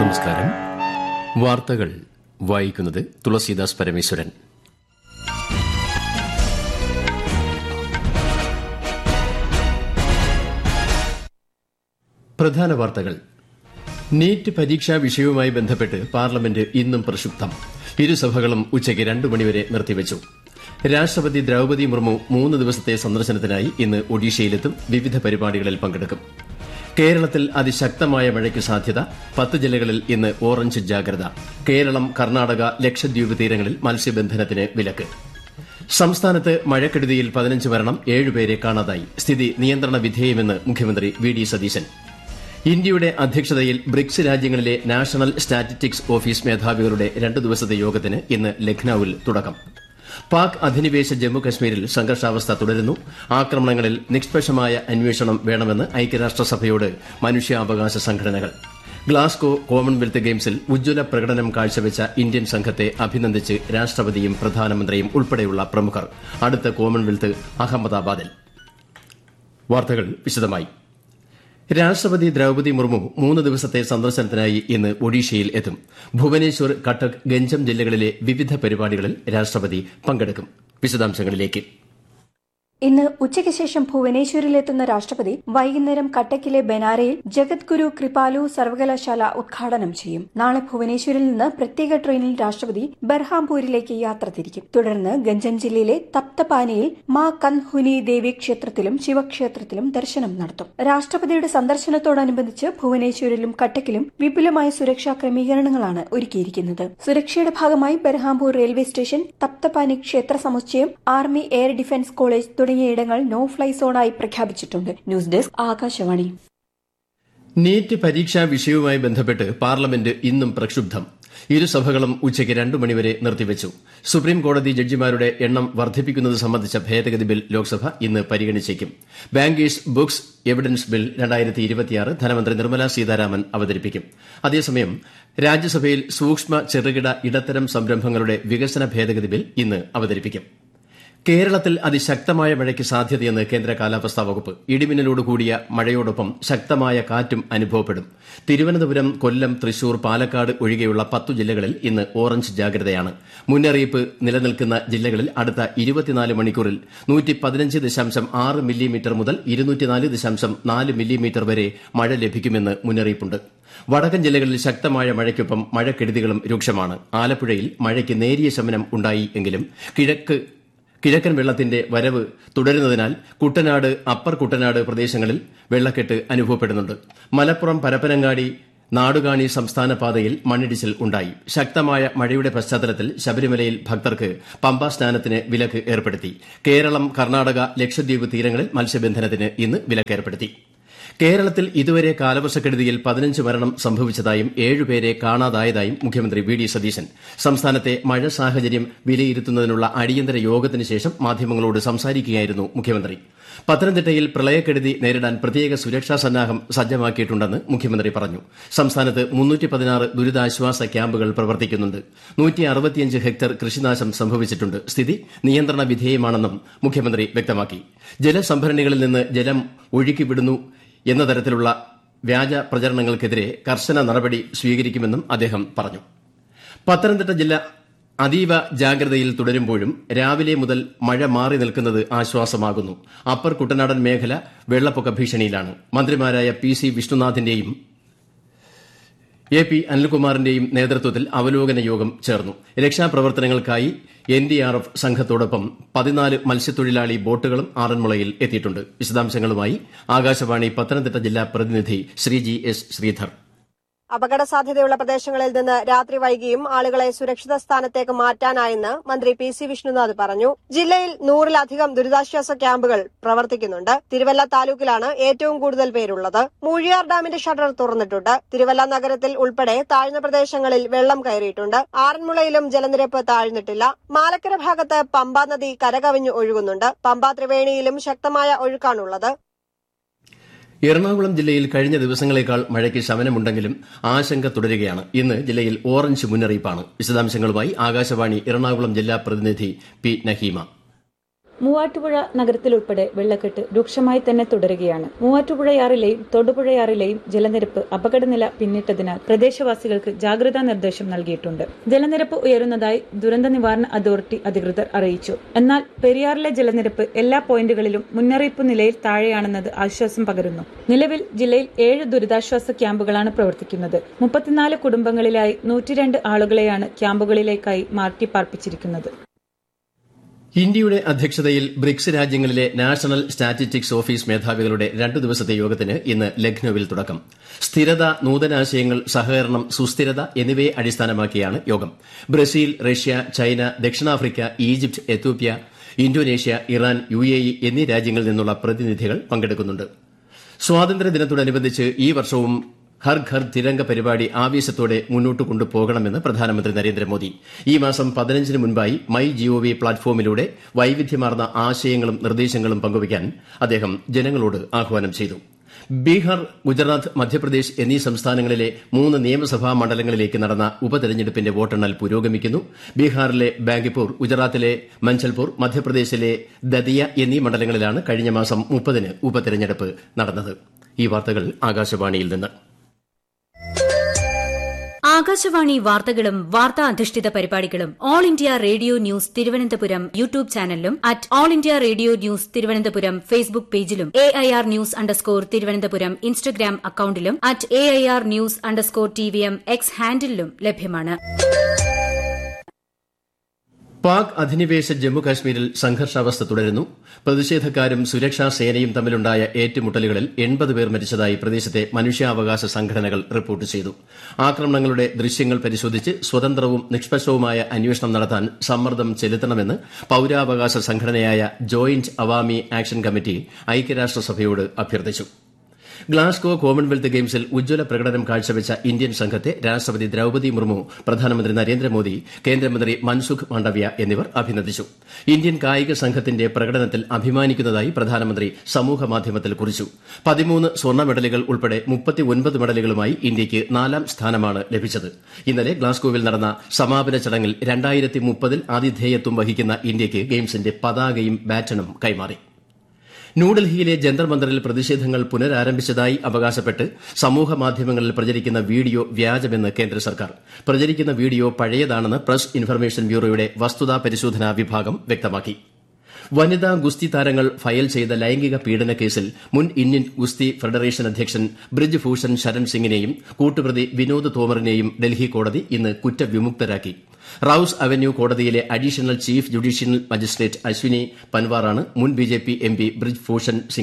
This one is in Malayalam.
നമസ്കാരം വാർത്തകൾ വായിക്കുന്നത് തുളസീദാസ് പരമേശ്വരൻ പ്രധാന വാർത്തകൾ നീറ്റ് പരീക്ഷാ വിഷയവുമായി ബന്ധപ്പെട്ട് പാർലമെന്റ് ഇന്നും പ്രക്ഷുബ്ധം ഇരുസഭകളും ഉച്ചയ്ക്ക് രണ്ടു മണിവരെ നിർത്തിവച്ചു രാഷ്ട്രപതി ദ്രൌപതി മുർമു മൂന്ന് ദിവസത്തെ സന്ദർശനത്തിനായി ഇന്ന് ഒഡീഷയിലെത്തും വിവിധ പരിപാടികളിൽ പങ്കെടുക്കും കേരളത്തിൽ അതിശക്തമായ മഴയ്ക്ക് സാധ്യത പത്ത് ജില്ലകളിൽ ഇന്ന് ഓറഞ്ച് ജാഗ്രത കേരളം കർണാടക ലക്ഷദ്വീപ് തീരങ്ങളിൽ മത്സ്യബന്ധനത്തിന് വിലക്ക് സംസ്ഥാനത്ത് മഴക്കെടുതിയിൽ പതിനഞ്ച് മരണം ഏഴുപേരെ കാണാതായി സ്ഥിതി നിയന്ത്രണ വിധേയമെന്ന് മുഖ്യമന്ത്രി വി ഡി സതീശൻ ഇന്ത്യയുടെ അധ്യക്ഷതയിൽ ബ്രിക്സ് രാജ്യങ്ങളിലെ നാഷണൽ സ്റ്റാറ്റിസ്റ്റിക്സ് ഓഫീസ് മേധാവികളുടെ രണ്ടു ദിവസത്തെ യോഗത്തിന് ഇന്ന് ലഖ്നൌവിൽ തുടക്കം പാക് അധിനിവേശ ജമ്മുകശ്മീരിൽ സംഘർഷാവസ്ഥ തുടരുന്നു ആക്രമണങ്ങളിൽ നിഷ്പക്ഷമായ അന്വേഷണം വേണമെന്ന് ഐക്യരാഷ്ട്രസഭയോട് മനുഷ്യാവകാശ സംഘടനകൾ ഗ്ലാസ്കോ കോമൺവെൽത്ത് ഗെയിംസിൽ ഉജ്ജ്വല പ്രകടനം കാഴ്ചവെച്ച ഇന്ത്യൻ സംഘത്തെ അഭിനന്ദിച്ച് രാഷ്ട്രപതിയും പ്രധാനമന്ത്രിയും ഉൾപ്പെടെയുള്ള പ്രമുഖർ അടുത്ത കോമൺവെൽത്ത് അഹമ്മദാബാദിൽ വാർത്തകൾ വിശദമായി രാഷ്ട്രപതി ദ്രൌപതി മുർമു മൂന്ന് ദിവസത്തെ സന്ദർശനത്തിനായി ഇന്ന് ഒഡീഷയിൽ എത്തും ഭുവനേശ്വർ കട്ടക് ഗഞ്ചം ജില്ലകളിലെ വിവിധ പരിപാടികളിൽ രാഷ്ട്രപതി പങ്കെടുക്കും വിശദാംശങ്ങളിലേക്ക് ഇന്ന് ഉച്ചയ്ക്ക് ശേഷം ഭുവനേശ്വരിലെത്തുന്ന രാഷ്ട്രപതി വൈകുന്നേരം കട്ടക്കിലെ ബനാരയിൽ ജഗദ്ഗുരു കൃപാലു സർവകലാശാല ഉദ്ഘാടനം ചെയ്യും നാളെ ഭുവനേശ്വരിൽ നിന്ന് പ്രത്യേക ട്രെയിനിൽ രാഷ്ട്രപതി ബർഹാംപൂരിലേക്ക് യാത്ര തിരിക്കും തുടർന്ന് ഗഞ്ചം ജില്ലയിലെ തപ്തപാനിയിൽ മാ കൻഹുനി ദേവി ക്ഷേത്രത്തിലും ശിവക്ഷേത്രത്തിലും ദർശനം നടത്തും രാഷ്ട്രപതിയുടെ സന്ദർശനത്തോടനുബന്ധിച്ച് ഭുവനേശ്വരിലും കട്ടക്കിലും വിപുലമായ സുരക്ഷാ ക്രമീകരണങ്ങളാണ് ഒരുക്കിയിരിക്കുന്നത് സുരക്ഷയുടെ ഭാഗമായി ബർഹാംപൂർ റെയിൽവേ സ്റ്റേഷൻ തപ്തപാനി ക്ഷേത്ര സമുച്ചയം ആർമി എയർ ഡിഫൻസ് കോളേജ് തുടങ്ങിയ ഇടങ്ങൾ നോ ഫ്ലൈ സോണായി പ്രഖ്യാപിച്ചിട്ടുണ്ട് ന്യൂസ് ഡെസ്ക് ആകാശവാണി നീറ്റ് പരീക്ഷാ വിഷയവുമായി ബന്ധപ്പെട്ട് പാർലമെന്റ് ഇന്നും പ്രക്ഷുബ്ധം ഇരുസഭകളും ഉച്ചയ്ക്ക് രണ്ടു മണിവരെ നിർത്തിവച്ചു സുപ്രീം കോടതി ജഡ്ജിമാരുടെ എണ്ണം വർദ്ധിപ്പിക്കുന്നത് സംബന്ധിച്ച ഭേദഗതി ബിൽ ലോക്സഭ ഇന്ന് പരിഗണിച്ചേക്കും ബാങ്കേഴ്സ് ബുക്സ് എവിഡൻസ് ബിൽ ധനമന്ത്രി നിർമ്മല സീതാരാമൻ അവതരിപ്പിക്കും അതേസമയം രാജ്യസഭയിൽ സൂക്ഷ്മ ചെറുകിട ഇടത്തരം സംരംഭങ്ങളുടെ വികസന ഭേദഗതി ബിൽ ഇന്ന് അവതരിപ്പിക്കും കേരളത്തിൽ അതിശക്തമായ മഴയ്ക്ക് സാധ്യതയെന്ന് കേന്ദ്ര കാലാവസ്ഥാ വകുപ്പ് ഇടിമിന്നലോട് കൂടിയ മഴയോടൊപ്പം ശക്തമായ കാറ്റും അനുഭവപ്പെടും തിരുവനന്തപുരം കൊല്ലം തൃശൂർ പാലക്കാട് ഒഴികെയുള്ള പത്തു ജില്ലകളിൽ ഇന്ന് ഓറഞ്ച് ജാഗ്രതയാണ് മുന്നറിയിപ്പ് നിലനിൽക്കുന്ന ജില്ലകളിൽ അടുത്ത ഇരുപത്തിനാല് മണിക്കൂറിൽ മില്ലിമീറ്റർ മുതൽ നാല് മില്ലിമീറ്റർ വരെ മഴ ലഭിക്കുമെന്ന് മുന്നറിയിപ്പുണ്ട് വടക്കൻ ജില്ലകളിൽ ശക്തമായ മഴയ്ക്കൊപ്പം മഴക്കെടുതികളും രൂക്ഷമാണ് ആലപ്പുഴയിൽ മഴയ്ക്ക് നേരിയ ശമനം ഉണ്ടായി എങ്കിലും കിഴക്ക് കിഴക്കൻ വെള്ളത്തിന്റെ വരവ് തുടരുന്നതിനാൽ കുട്ടനാട് അപ്പർ കുട്ടനാട് പ്രദേശങ്ങളിൽ വെള്ളക്കെട്ട് അനുഭവപ്പെടുന്നുണ്ട് മലപ്പുറം പരപ്പനങ്ങാടി നാടുകാണി സംസ്ഥാന പാതയിൽ മണ്ണിടിച്ചിൽ ഉണ്ടായി ശക്തമായ മഴയുടെ പശ്ചാത്തലത്തിൽ ശബരിമലയിൽ ഭക്തർക്ക് പമ്പാ സ്നാനത്തിന് വിലക്ക് ഏർപ്പെടുത്തി കേരളം കർണാടക ലക്ഷദ്വീപ് തീരങ്ങളിൽ മത്സ്യബന്ധനത്തിന് ഇന്ന് വിലക്കേർപ്പെടുത്തി കേരളത്തിൽ ഇതുവരെ കാലവർഷക്കെടുതിയിൽ പതിനഞ്ച് മരണം സംഭവിച്ചതായും ഏഴുപേരെ കാണാതായതായും മുഖ്യമന്ത്രി വി ഡി സതീശൻ സംസ്ഥാനത്തെ മഴ സാഹചര്യം വിലയിരുത്തുന്നതിനുള്ള അടിയന്തര യോഗത്തിന് ശേഷം മാധ്യമങ്ങളോട് സംസാരിക്കുകയായിരുന്നു മുഖ്യമന്ത്രി പത്തനംതിട്ടയിൽ പ്രളയക്കെടുതി നേരിടാൻ പ്രത്യേക സുരക്ഷാ സന്നാഹം സജ്ജമാക്കിയിട്ടുണ്ടെന്ന് മുഖ്യമന്ത്രി പറഞ്ഞു സംസ്ഥാനത്ത് ദുരിതാശ്വാസ ക്യാമ്പുകൾ പ്രവർത്തിക്കുന്നുണ്ട് ഹെക്ടർ കൃഷിനാശം സംഭവിച്ചിട്ടുണ്ട് സ്ഥിതി നിയന്ത്രണ വിധേയമാണെന്നും മുഖ്യമന്ത്രി വ്യക്തമാക്കി ജലസംഭരണികളിൽ നിന്ന് ജലം ഒഴുക്കിവിടുന്നു എന്ന തരത്തിലുള്ള വ്യാജ പ്രചരണങ്ങൾക്കെതിരെ കർശന നടപടി സ്വീകരിക്കുമെന്നും അദ്ദേഹം പറഞ്ഞു പത്തനംതിട്ട ജില്ല അതീവ ജാഗ്രതയിൽ തുടരുമ്പോഴും രാവിലെ മുതൽ മഴ മാറി നിൽക്കുന്നത് ആശ്വാസമാകുന്നു അപ്പർ കുട്ടനാടൻ മേഖല വെള്ളപ്പൊക്ക ഭീഷണിയിലാണ് മന്ത്രിമാരായ പി സി വിഷ്ണുനാഥിന്റെയും എ പി അനിൽകുമാറിന്റെയും നേതൃത്വത്തിൽ അവലോകന യോഗം ചേർന്നു രക്ഷാപ്രവർത്തനങ്ങൾക്കായി എൻ ഡി ആർ എഫ് സംഘത്തോടൊപ്പം പതിനാല് മത്സ്യത്തൊഴിലാളി ബോട്ടുകളും ആറന്മുളയിൽ എത്തിയിട്ടുണ്ട് വിശദാംശങ്ങളുമായി ആകാശവാണി പത്തനംതിട്ട ജില്ലാ പ്രതിനിധി ശ്രീജി എസ് ശ്രീധർ അപകട സാധ്യതയുള്ള പ്രദേശങ്ങളിൽ നിന്ന് രാത്രി വൈകിയും ആളുകളെ സുരക്ഷിത സ്ഥാനത്തേക്ക് മാറ്റാനായെന്ന് മന്ത്രി പി സി വിഷ്ണുനാഥ് പറഞ്ഞു ജില്ലയിൽ നൂറിലധികം ദുരിതാശ്വാസ ക്യാമ്പുകൾ പ്രവർത്തിക്കുന്നുണ്ട് തിരുവല്ല താലൂക്കിലാണ് ഏറ്റവും കൂടുതൽ പേരുള്ളത് മൂഴിയാർ ഡാമിന്റെ ഷട്ടർ തുറന്നിട്ടുണ്ട് തിരുവല്ല നഗരത്തിൽ ഉൾപ്പെടെ താഴ്ന്ന പ്രദേശങ്ങളിൽ വെള്ളം കയറിയിട്ടുണ്ട് ആറന്മുളയിലും ജലനിരപ്പ് താഴ്ന്നിട്ടില്ല മാലക്കര ഭാഗത്ത് പമ്പാ നദി കരകവിഞ്ഞു ഒഴുകുന്നുണ്ട് പമ്പാ ത്രിവേണിയിലും ശക്തമായ ഒഴുക്കാണുള്ളത് എറണാകുളം ജില്ലയിൽ കഴിഞ്ഞ ദിവസങ്ങളേക്കാൾ മഴയ്ക്ക് ശമനമുണ്ടെങ്കിലും ആശങ്ക തുടരുകയാണ് ഇന്ന് ജില്ലയിൽ ഓറഞ്ച് മുന്നറിയിപ്പാണ് വിശദാംശങ്ങളുമായി ആകാശവാണി എറണാകുളം ജില്ലാ പ്രതിനിധി പി നഹീമ മൂവാറ്റുപുഴ നഗരത്തിലുൾപ്പെടെ വെള്ളക്കെട്ട് രൂക്ഷമായി തന്നെ തുടരുകയാണ് മൂവാറ്റുപുഴയാറിലെയും തൊടുപുഴയാറിലെയും ജലനിരപ്പ് അപകടനില പിന്നിട്ടതിനാൽ പ്രദേശവാസികൾക്ക് ജാഗ്രതാ നിർദ്ദേശം നൽകിയിട്ടുണ്ട് ജലനിരപ്പ് ഉയരുന്നതായി ദുരന്ത നിവാരണ അതോറിറ്റി അധികൃതർ അറിയിച്ചു എന്നാൽ പെരിയാറിലെ ജലനിരപ്പ് എല്ലാ പോയിന്റുകളിലും മുന്നറിയിപ്പ് നിലയിൽ താഴെയാണെന്നത് ആശ്വാസം പകരുന്നു നിലവിൽ ജില്ലയിൽ ഏഴ് ദുരിതാശ്വാസ ക്യാമ്പുകളാണ് പ്രവർത്തിക്കുന്നത് മുപ്പത്തിനാല് കുടുംബങ്ങളിലായി നൂറ്റിരണ്ട് ആളുകളെയാണ് ക്യാമ്പുകളിലേക്കായി മാറ്റിപ്പാർപ്പിച്ചിരിക്കുന്നത് ഇന്ത്യയുടെ അധ്യക്ഷതയിൽ ബ്രിക്സ് രാജ്യങ്ങളിലെ നാഷണൽ സ്റ്റാറ്റിസ്റ്റിക്സ് ഓഫീസ് മേധാവികളുടെ രണ്ടു ദിവസത്തെ യോഗത്തിന് ഇന്ന് ലക്നൌവിൽ തുടക്കം സ്ഥിരത നൂതനാശയങ്ങൾ സഹകരണം സുസ്ഥിരത എന്നിവയെ അടിസ്ഥാനമാക്കിയാണ് യോഗം ബ്രസീൽ റഷ്യ ചൈന ദക്ഷിണാഫ്രിക്ക Egypt Ethiopia Indonesia Iran U A E എന്നീ രാജ്യങ്ങളിൽ നിന്നുള്ള പ്രതിനിധികൾ പങ്കെടുക്കുന്നുണ്ട് സ്വാതന്ത്ര്യദിനത്തോടനുബന്ധിച്ച് ഈ വർഷവും ഹർ ഘർ തിരംഗ പരിപാടി ആവേശത്തോടെ മുന്നോട്ട് കൊണ്ടുപോകണമെന്ന് പ്രധാനമന്ത്രി നരേന്ദ്രമോദി ഈ മാസം പതിനഞ്ചിന് മുൻപായി മൈ ജിഒവി പ്ലാറ്റ്ഫോമിലൂടെ വൈവിധ്യമാർന്ന ആശയങ്ങളും നിർദ്ദേശങ്ങളും പങ്കുവയ്ക്കാൻ അദ്ദേഹം ജനങ്ങളോട് ആഹ്വാനം ചെയ്തു ബീഹാർ ഗുജറാത്ത് മധ്യപ്രദേശ് എന്നീ സംസ്ഥാനങ്ങളിലെ മൂന്ന് നിയമസഭാ മണ്ഡലങ്ങളിലേക്ക് നടന്ന ഉപതെരഞ്ഞെടുപ്പിന്റെ വോട്ടെണ്ണൽ പുരോഗമിക്കുന്നു ബീഹാറിലെ ബാങ്കിപ്പൂർ ഗുജറാത്തിലെ മഞ്ചൽപൂർ മധ്യപ്രദേശിലെ ദതിയ എന്നീ മണ്ഡലങ്ങളിലാണ് കഴിഞ്ഞ മാസം മുപ്പതിന് ഉപതെരഞ്ഞെടുപ്പ് നടന്നത് ഈ വാർത്തകൾ ആകാശവാണിയിൽ നിന്ന് ആകാശവാണി വാർത്തകളും വാർത്താ അധിഷ്ഠിത പരിപാടികളും All India Radio News Thiruvananthapuram YouTube ചാനലിലും at All India Radio News Thiruvananthapuram Facebook പേജിലും A I R News underscore Thiruvananthapuram Instagram അക്കൌണ്ടിലും at A I R News underscore T V M X ഹാൻഡിലും ലഭ്യമാണ് പാക് അധിനിവേശ ജമ്മുകാശ്മീരിൽ സംഘർഷാവസ്ഥ തുടരുന്നു പ്രതിഷേധക്കാരും സുരക്ഷാ സേനയും തമ്മിലുണ്ടായ ഏറ്റുമുട്ടലുകളിൽ എൺപത് പേർ മരിച്ചതായി പ്രദേശത്തെ മനുഷ്യാവകാശ സംഘടനകൾ റിപ്പോർട്ട് ചെയ്തു ആക്രമണങ്ങളുടെ ദൃശ്യങ്ങൾ പരിശോധിച്ച് സ്വതന്ത്രവും നിഷ്പക്ഷവുമായ അന്വേഷണം നടത്താൻ സമ്മർദ്ദം ചെലുത്തണമെന്ന് പൌരാവകാശ സംഘടനയായ ജോയിന്റ് അവാമി ആക്ഷൻ കമ്മിറ്റി ഐക്യരാഷ്ട്രസഭയോട് അഭ്യർത്ഥിച്ചു ഗ്ലാസ്ഗോ കോമൺവെൽത്ത് ഗെയിംസിൽ ഉജ്ജ്വല പ്രകടനം കാഴ്ചവെച്ച ഇന്ത്യൻ സംഘത്തെ രാഷ്ട്രപതി ദ്രൌപതി മുർമു പ്രധാനമന്ത്രി നരേന്ദ്രമോദി കേന്ദ്രമന്ത്രി മൻസുഖ് മാണ്ഡവ്യ എന്നിവർ അഭിനന്ദിച്ചു ഇന്ത്യൻ കായിക സംഘത്തിന്റെ പ്രകടനത്തിൽ അഭിമാനിക്കുന്നതായി പ്രധാനമന്ത്രി സമൂഹമാധ്യമത്തിൽ കുറിച്ചു പതിമൂന്ന് സ്വർണ്ണ മെഡലുകൾ ഉൾപ്പെടെ മുപ്പത്തിയൊൻപത് മെഡലുകളുമായി ഇന്ത്യയ്ക്ക് നാലാം സ്ഥാനമാണ് ലഭിച്ചത് ഇന്നലെ ഗ്ലാസ്ഗോവിൽ നടന്ന സമാപന ചടങ്ങിൽ രണ്ടായിരത്തി മുപ്പതിൽ ആതിഥേയത്വം വഹിക്കുന്ന ഇന്ത്യയ്ക്ക് ഗെയിംസിന്റെ പതാകയും ബാറ്റണും കൈമാറി ന്യൂഡൽഹിയിലെ ജന്തർ മന്ദറിൽ പ്രതിഷേധങ്ങൾ പുനരാരംഭിച്ചതായി അവകാശപ്പെട്ട് സമൂഹ മാധ്യമങ്ങളിൽ പ്രചരിക്കുന്ന വീഡിയോ വ്യാജമെന്ന് കേന്ദ്ര സർക്കാർ പ്രചരിക്കുന്ന വീഡിയോ പഴയതാണെന്ന് പ്രസ് ഇൻഫർമേഷൻ ബ്യൂറോയുടെ വസ്തുതാ പരിശോധനാ വിഭാഗം വ്യക്തമാക്കി വനിതാ ഗുസ്തി താരങ്ങൾ ഫയൽ ചെയ്ത ലൈംഗിക പീഡന കേസിൽ മുൻ ഇന്ത്യൻ ഗുസ്തി ഫെഡറേഷൻ അധ്യക്ഷൻ ബ്രിജ് ഭൂഷൺ ശരൺ സിംഗിനെയും കൂട്ടുപ്രതി വിനോദ് തോമറിനെയും ഡൽഹി കോടതി ഇന്ന് കുറ്റവിമുക്തരാക്കി റൌസ് അവന്യൂ കോടതിയിലെ additional chief judicial magistrate Ashwini പൻവാറാണ് മുൻ ബിജെപി എംപി ബ്രിജ് ഭൂഷൺ